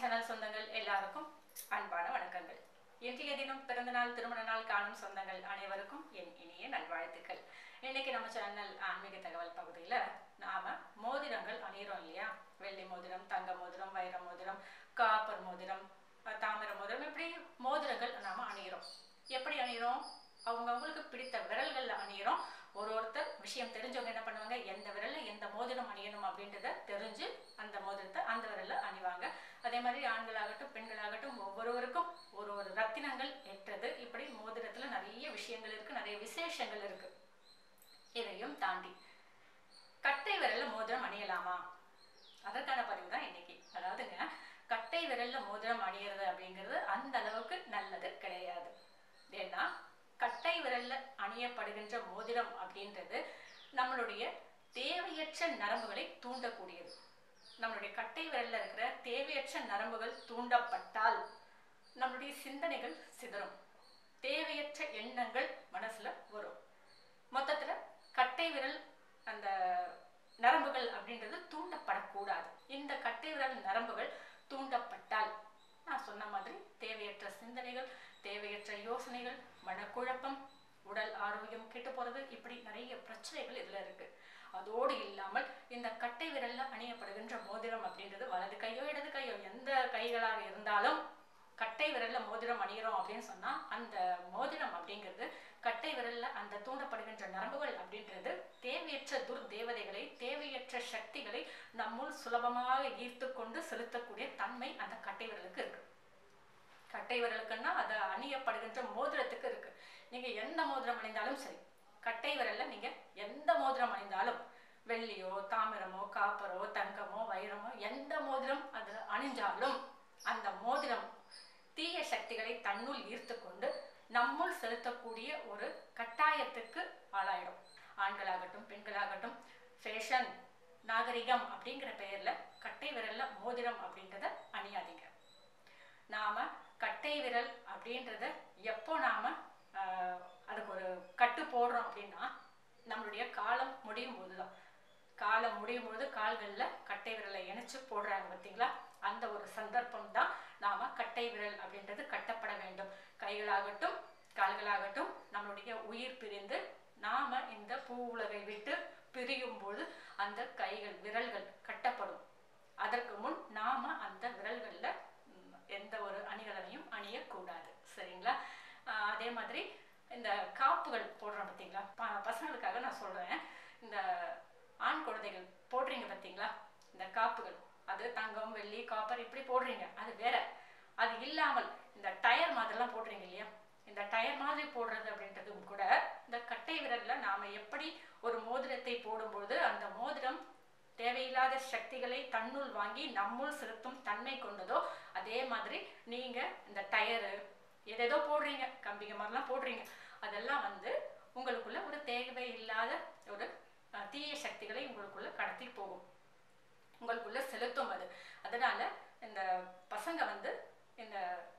channel சொந்தங்கள் எல்லாருக்கும் அன்பான வணக்கங்கள் இன்றைய தினம் பிறந்த நாள் திருமண நாள் காணும் சொந்தங்கள் அனைவருக்கும் என் இனிய நல்வாழ்த்துக்கள் இன்னைக்கு நம்ம சேனல் ஆன்மீக தகவல் பகுதியில நாம மோதிரங்கள் அணியிறோம் இல்லையா வெள்ளி மோதிரம் தங்க மோதிரம் வைர மோதிரம் காப்பர் மோதிரம் அஹ் தாமிர மோதிரம் இப்படி மோதிரங்கள் நாம அணியிறோம் எப்படி அணியிறோம் அவங்க அவங்களுக்கு பிடித்த விரல்கள்ல அணியிறோம் ஒரு ஒருத்தர் விஷயம் தெரிஞ்சவங்க என்ன பண்ணுவாங்க எந்த விரல்ல எந்த மோதிரம் அணியணும் அப்படின்றத தெரிஞ்சு அந்த மோதிரத்தை அந்த விரல்ல அணிவாங்க அதே மாதிரி ஆண்களாகட்டும் பெண்களாகட்டும் ஒவ்வொருவருக்கும் ஒரு ஒரு ரத்தினங்கள் எட்டது இப்படி மோதிரத்துல நிறைய விஷயங்கள் இருக்கு நிறைய விசேஷங்கள் இருக்கு இதையும் தாண்டி கட்டை விரல்ல மோதிரம் அணியலாமா அதற்கான பதிவு தான் இன்னைக்கு அதாவதுங்க கட்டை விரல்ல மோதிரம் அணியறது அப்படிங்கிறது அந்த அளவுக்கு நல்லது கிடையாது ஏன்னா கட்டை விரல்ல அணியப்படுகின்ற மோதிரம் அப்படின்றது நம்மளுடைய தேவையற்ற நரம்புகளை தூண்டக்கூடியது நம்மளுடைய கட்டை விரல்ல இருக்கிற தேவையற்ற நரம்புகள் தூண்டப்பட்டால் நம்மளுடைய சிந்தனைகள் சிதறும் தேவையற்ற எண்ணங்கள் மனசுல வரும் மொத்தத்துல கட்டை விரல் அந்த நரம்புகள் அப்படின்றது தூண்டப்படக்கூடாது இந்த கட்டை விரல் நரம்புகள் தூண்டப்பட்டால் நான் சொன்ன மாதிரி தேவையற்ற சிந்தனைகள் தேவையற்ற யோசனைகள் மனக்குழப்பம் உடல் ஆரோக்கியம் கெட்டு போறது இப்படி நிறைய பிரச்சனைகள் இதுல இருக்கு அதோடு இல்லாமல் இந்த கட்டை விரல்ல அணியப்படுகின்ற மோதிரம் அப்படின்றது வலது கையோ இடது கையோ எந்த கைகளாக இருந்தாலும் கட்டை விரல்ல மோதிரம் அணிகிறோம் அப்படின்னு சொன்னா அந்த மோதிரம் அப்படிங்கிறது கட்டை விரல்ல அந்த தூண்டப்படுகின்ற நரம்புகள் அப்படின்றது தேவையற்ற துர்தேவதைகளை தேவையற்ற சக்திகளை நம்முள் சுலபமாக ஈர்த்து கொண்டு செலுத்தக்கூடிய தன்மை அந்த கட்டை விரலுக்கு இருக்கு கட்டை விரலுக்குன்னா அது அணியப்படுகின்ற மோதிரத்துக்கு இருக்கு நீங்க எந்த மோதிரம் அணிந்தாலும் சரி கட்டை விரல்ல நீங்க எந்த மோதிரம் அணிந்தாலும் வெள்ளியோ தாமிரமோ காப்பரோ தங்கமோ வைரமோ எந்த மோதிரம் அதுல அணிஞ்சாலும் அந்த மோதிரம் தீய சக்திகளை தன்னுள் ஈர்த்து கொண்டு நம்முள் செலுத்தக்கூடிய ஒரு கட்டாயத்துக்கு ஆளாயிடும் ஆண்களாகட்டும் பெண்களாகட்டும் ஃபேஷன் நாகரிகம் அப்படிங்கிற பெயர்ல கட்டை விரல்ல மோதிரம் அப்படின்றத அணியாதீங்க நாம கட்டை விரல் அப்படின்றத எப்போ நாம ஆஹ், அதுக்கு ஒரு கட்டு போடுறோம் அப்படின்னா நம்மளுடைய காலம் முடியும் போதுதான் காலம் முடியும் பொழுது கால்கள்ல கட்டை விரலை இணைச்சு போடுறாங்க பார்த்தீங்களா அந்த ஒரு சந்தர்ப்பம் தான் நாம கட்டை விரல் அப்படின்றது கட்டப்பட வேண்டும் கைகளாகட்டும் கால்களாகட்டும் நம்மளுடைய உயிர் பிரிந்து நாம இந்த பூ உலகை விட்டு பிரியும் போது அந்த கைகள் விரல்கள் கட்டப்படும் அதற்கு முன் நாம அந்த விரல்கள்ல ம், எந்த ஒரு அணிகலனையும் அணியக்கூடாது சரிங்களா ஆஹ் அதே மாதிரி இந்த காப்புகள் போடுறோம் பார்த்தீங்களா ப- பசங்களுக்காக நான் சொல்றேன் இந்த ஆண் குழந்தைகள் போடுறீங்க பார்த்தீங்களா இந்த காப்புகள் அது தங்கம் வெள்ளி காப்பர் இப்படி போடுறீங்க அது வேற அது இல்லாமல் இந்த டயர் மாதிரிலாம் போடுறீங்க இல்லையா இந்த டயர் மாதிரி போடுறது அப்படின்றதும் கூட இந்த கட்டை விரல்ல நாம எப்படி ஒரு மோதிரத்தை போடும்போது அந்த மோதிரம் தேவையில்லாத சக்திகளை தன்னுள் வாங்கி நம்முள் செலுத்தும் தன்மை கொண்டதோ அதே மாதிரி நீங்க இந்த டயரு எதேதோ போடுறீங்க கம்பிங்க மாதிரிலாம் போடுறீங்க அதெல்லாம் வந்து உங்களுக்குள்ள ஒரு தேவையில்லாத ஒரு அஹ், தீய சக்திகளை உங்களுக்குள்ள கடத்தி போகும் உங்களுக்குள்ள செலுத்தும் அது அதனால இந்த பசங்க வந்து இந்த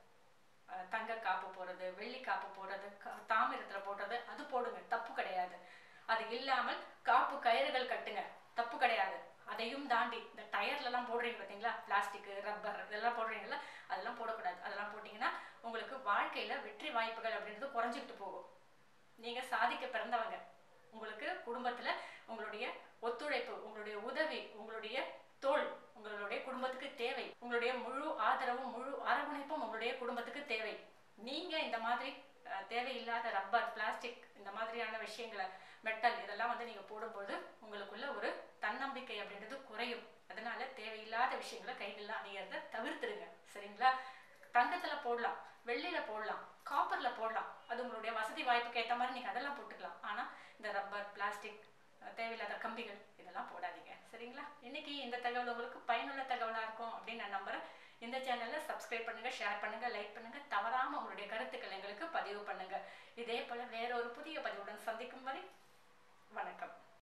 அஹ், தங்க காப்பு போடுறது வெள்ளி காப்பு போடுறது க- தாமிரத்துல போடுறது அது போடுங்க தப்பு கிடையாது அது இல்லாமல் காப்பு கயிறுகள் கட்டுங்க தப்பு கிடையாது அதையும் தாண்டி இந்த டயர்ல எல்லாம் போடுறீங்க பாத்தீங்களா பிளாஸ்டிக் ரப்பர் இதெல்லாம் போடுறீங்கல்ல அதெல்லாம் போடக்கூடாது அதெல்லாம் போட்டீங்கன்னா உங்களுக்கு வாழ்க்கையில வெற்றி வாய்ப்புகள் அப்படின்றது குறைஞ்சிக்கிட்டு போகும் நீங்க சாதிக்க பிறந்தவங்க உங்களுக்கு குடும்பத்துல உங்களுடைய ஒத்துழைப்பு உங்களுடைய உதவி உங்களுடைய தோல் உங்களுடைய குடும்பத்துக்கு தேவை உங்களுடைய முழு ஆதரவும் முழு அரவணைப்பும் உங்களுடைய குடும்பத்துக்கு தேவை நீங்க இந்த மாதிரி அஹ், தேவையில்லாத ரப்பர் பிளாஸ்டிக் இந்த மாதிரியான விஷயங்களை மெட்டல் இதெல்லாம் வந்து நீங்க போடும்போது உங்களுக்குள்ள ஒரு தன்னம்பிக்கை அப்படின்றது குறையும் அதனால தேவையில்லாத விஷயங்களை கைகள்ல அணியறத தவிர்த்துடுங்க சரிங்களா தங்கத்துல போடலாம் வெள்ளியில போடலாம் காப்பர்ல போடலாம் அது உங்களுடைய வசதி வாய்ப்புக்கு ஏற்ற மாதிரி நீங்க அதெல்லாம் போட்டுக்கலாம் ஆனா இந்த ரப்பர் பிளாஸ்டிக் தேவையில்லாத கம்பிகள் இதெல்லாம் போடாதீங்க சரிங்களா இன்னைக்கு இந்த தகவல் உங்களுக்கு பயனுள்ள தகவலா இருக்கும் அப்படின்னு நான் நம்புறேன் இந்த சேனலை சப்ஸ்கிரைப் பண்ணுங்க ஷேர் பண்ணுங்க லைக் பண்ணுங்க தவறாம உங்களுடைய கருத்துக்கள் எங்களுக்கு பதிவு பண்ணுங்க இதே போல வேற ஒரு புதிய பதிவுடன் சந்திக்கும் வரை வணக்கம்